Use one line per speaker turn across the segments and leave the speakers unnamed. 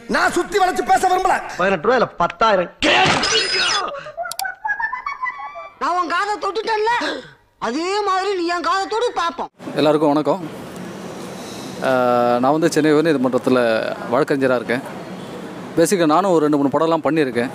நான் சுத்தி வளைச்சு பேச விரும்பல
பதினெட்டு ரூபாயில பத்தாயிரம்
நான் உன் காதை தொட்டுட்டேன்ல அதே மாதிரி நீ என் காதை தொடு பார்ப்போம்
எல்லாருக்கும் வணக்கம் அஹ் நான் வந்து சென்னை உயர்நீதிமன்றத்தில் வழக்கறிஞராக இருக்கேன் பேசிக்காக நானும் ஒரு ரெண்டு மூணு படம்லாம் பண்ணியிருக்கேன்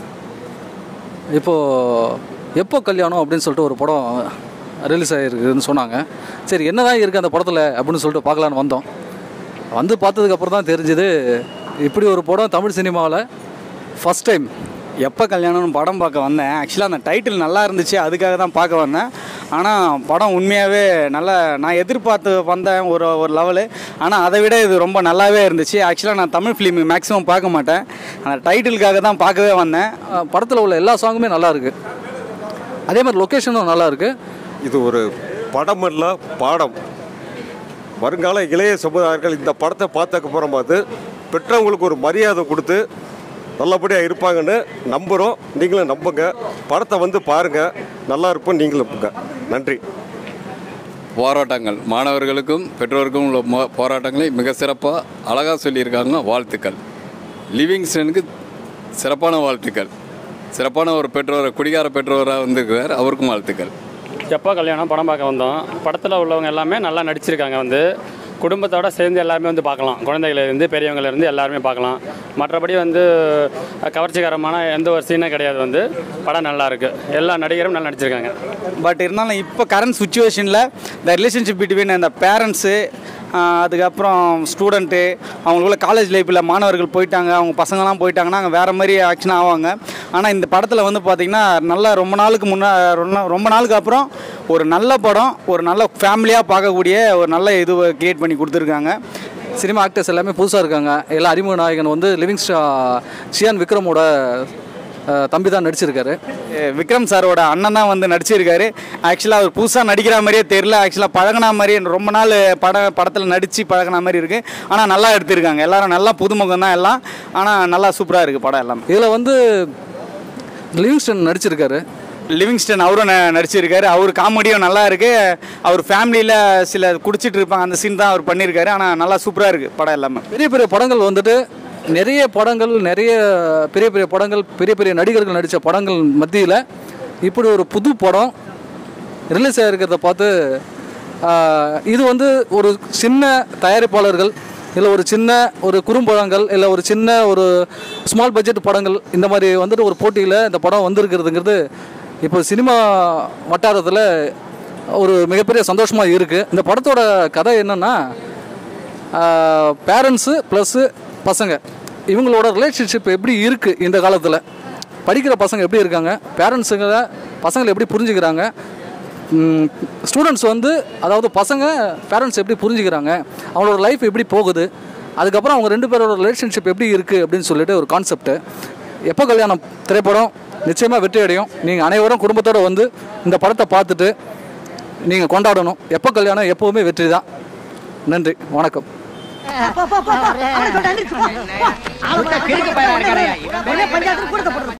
இப்போது எப்போ கல்யாணம் அப்படின்னு சொல்லிட்டு ஒரு படம் ரிலீஸ் ஆகிருக்குதுன்னு சொன்னாங்க சரி என்ன தான் இருக்குது அந்த படத்தில் அப்படின்னு சொல்லிட்டு பார்க்கலான்னு வந்தோம் வந்து பார்த்ததுக்கப்புறம் தான் தெரிஞ்சுது இப்படி ஒரு படம் தமிழ் சினிமாவில் ஃபஸ்ட் டைம்
எப்போ கல்யாணம்னு படம் பார்க்க வந்தேன் ஆக்சுவலாக அந்த டைட்டில் நல்லா இருந்துச்சு அதுக்காக தான் பார்க்க வந்தேன் ஆனால் படம் உண்மையாகவே நல்லா நான் எதிர்பார்த்து வந்தேன் ஒரு ஒரு லெவலு ஆனால் அதை விட இது ரொம்ப நல்லாவே இருந்துச்சு ஆக்சுவலாக நான் தமிழ் ஃபிலிம் மேக்ஸிமம் பார்க்க மாட்டேன் அந்த டைட்டிலுக்காக தான் பார்க்கவே வந்தேன்
படத்தில் உள்ள எல்லா சாங்குமே நல்லா இருக்கு அதே மாதிரி லொக்கேஷனும் நல்லா இருக்கு
இது ஒரு படம் அல்ல பாடம் வருங்கால இளைய சமுதாயங்கள் இந்த படத்தை பார்த்ததுக்கப்புறம் பார்த்து பெற்றவங்களுக்கு ஒரு மரியாதை கொடுத்து நல்லபடியாக இருப்பாங்கன்னு நம்புகிறோம் நீங்களும் நம்புங்க படத்தை வந்து பாருங்கள் நல்லா இருப்போம் நீங்களும் இருப்பீங்க நன்றி
போராட்டங்கள் மாணவர்களுக்கும் பெற்றோருக்கும் உள்ள மோ- போராட்டங்களை மிக சிறப்பாக அழகாக சொல்லியிருக்காங்க வாழ்த்துக்கள் லிவிங்ஸ்டனுக்கு சிறப்பான வாழ்த்துக்கள் சிறப்பான ஒரு பெற்றோர் குடிகார பெற்றோராக வந்திருக்கிறார் அவருக்கும் வாழ்த்துக்கள்
எப்போ கல்யாணம் படம் பார்க்க வந்தோம் படத்தில் உள்ளவங்க எல்லாமே நல்லா நடிச்சிருக்காங்க வந்து குடும்பத்தோட சேர்ந்து எல்லாருமே வந்து பார்க்கலாம் குழந்தைகளிலிருந்து பெரியவங்களிலிருந்து எல்லாருமே பார்க்கலாம் மற்றபடி வந்து கவர்ச்சிகரமான எந்த ஒரு சீனும் கிடையாது வந்து படம் நல்லா இருக்கு எல்லா நடிகரும் நல்லா நடிச்சிருக்காங்க
பட் இருந்தாலும் இப்போ கரண்ட் சுச்சுவேஷனில் இந்த ரிலேஷன்ஷிப் பிட்வீன் அந்த பேரண்ட்ஸு அதுக்கப்புறம் ஸ்டூடெண்ட்டு அவங்களுக்குள்ள காலேஜ் லைஃப்பில் மாணவர்கள் போயிட்டாங்க அவங்க பசங்களாம் போயிட்டாங்கன்னா அங்கே வேறு மாதிரி ஆக்ஷன் ஆவாங்க ஆனால் இந்த படத்தில் வந்து பார்த்திங்கன்னா நல்லா ரொம்ப நாளுக்கு முன்னா ரொம்ப- ரொம்ப நாளுக்கு அப்புறம் ஒரு நல்ல படம் ஒரு நல்ல ஃபேமிலியாக பார்க்கக்கூடிய ஒரு நல்ல இது கிரியேட் பண்ணி கொடுத்துருக்காங்க
சினிமா ஆக்டர்ஸ் எல்லாமே புதுசாக இருக்காங்க எல்லா அறிமுக நாயகன் வந்து லிவிங் ஸ்டா சியான் விக்ரமோட அஹ், தம்பி தான் நடிச்சிருக்காரு
அஹ் விக்ரம் சாரோட அண்ணன் தான் வந்து நடிச்சிருக்காரு ஆக்சுவலாக அவர் புதுசாக நடிக்கிற மாதிரியே தெரில ஆக்சுவலாக பழகின மாதிரியே ரொம்ப நாள் பட படத்தில் நடித்து பழகின மாதிரி இருக்குது ஆனால் நல்லா எடுத்திருக்காங்க எல்லாரும் நல்லா புதுமுகம் தான் எல்லாம் ஆனால் நல்லா சூப்பராக இருக்குது படம் எல்லாமே
இதில் வந்து லிவிங்ஸ்டன் நடிச்சிருக்காரு
லிவிங்ஸ்டன் அவரும் ந- நடிச்சிருக்காரு அவர் காமெடியும் நல்லா இருக்கு அவர் ஃபேமிலியில் சில குடிச்சிட்டு இருப்பாங்க அந்த சீன் தான் அவர் பண்ணியிருக்காரு ஆனால் நல்லா சூப்பராக இருக்குது படம் எல்லாமே
பெரிய பெரிய படங்கள் வந்துட்டு நிறைய படங்கள் நிறைய பெரிய பெரிய படங்கள் பெரிய பெரிய நடிகர்கள் நடித்த படங்கள் மத்தியில் இப்படி ஒரு புது படம் ரிலீஸ் ஆகிருக்கிறத பார்த்து ஆஹ், இது வந்து ஒரு சின்ன தயாரிப்பாளர்கள் இல்லை ஒரு சின்ன ஒரு குறும்படங்கள் இல்லை ஒரு சின்ன ஒரு ஸ்மால் பட்ஜெட் படங்கள் இந்த மாதிரி வந்துட்டு ஒரு போட்டியில் இந்த படம் வந்திருக்கிறதுங்கிறது இப்போ சினிமா வட்டாரத்தில் ஒரு மிகப்பெரிய சந்தோஷமாக இருக்குது இந்த படத்தோட கதை என்னென்னா பேரண்ட்ஸு ப்ளஸ்ஸு பசங்க இவங்களோட ரிலேஷன்ஷிப் எப்படி இருக்குது இந்த காலத்தில் படிக்கிற பசங்க எப்படி இருக்காங்க பேரண்ட்ஸுங்க பசங்களை எப்படி புரிஞ்சுக்கிறாங்க ஸ்டூடெண்ட்ஸ் வந்து அதாவது பசங்க பேரண்ட்ஸ் எப்படி புரிஞ்சுக்கிறாங்க அவங்களோட லைஃப் எப்படி போகுது அதுக்கப்புறம் அவங்க ரெண்டு பேரோட ரிலேஷன்ஷிப் எப்படி இருக்குது அப்படின்னு சொல்லிட்டு ஒரு கான்செப்ட்டு எப்போ கல்யாணம் திரைப்படம் நிச்சயமாக வெற்றி அடையும் நீங்கள் அனைவரும் குடும்பத்தோடு வந்து இந்த படத்தை பார்த்துட்டு நீங்கள் கொண்டாடணும் எப்போ கல்யாணம் எப்போவுமே வெற்றி தான் நன்றி வணக்கம்
பஞ்சாயத்து கூட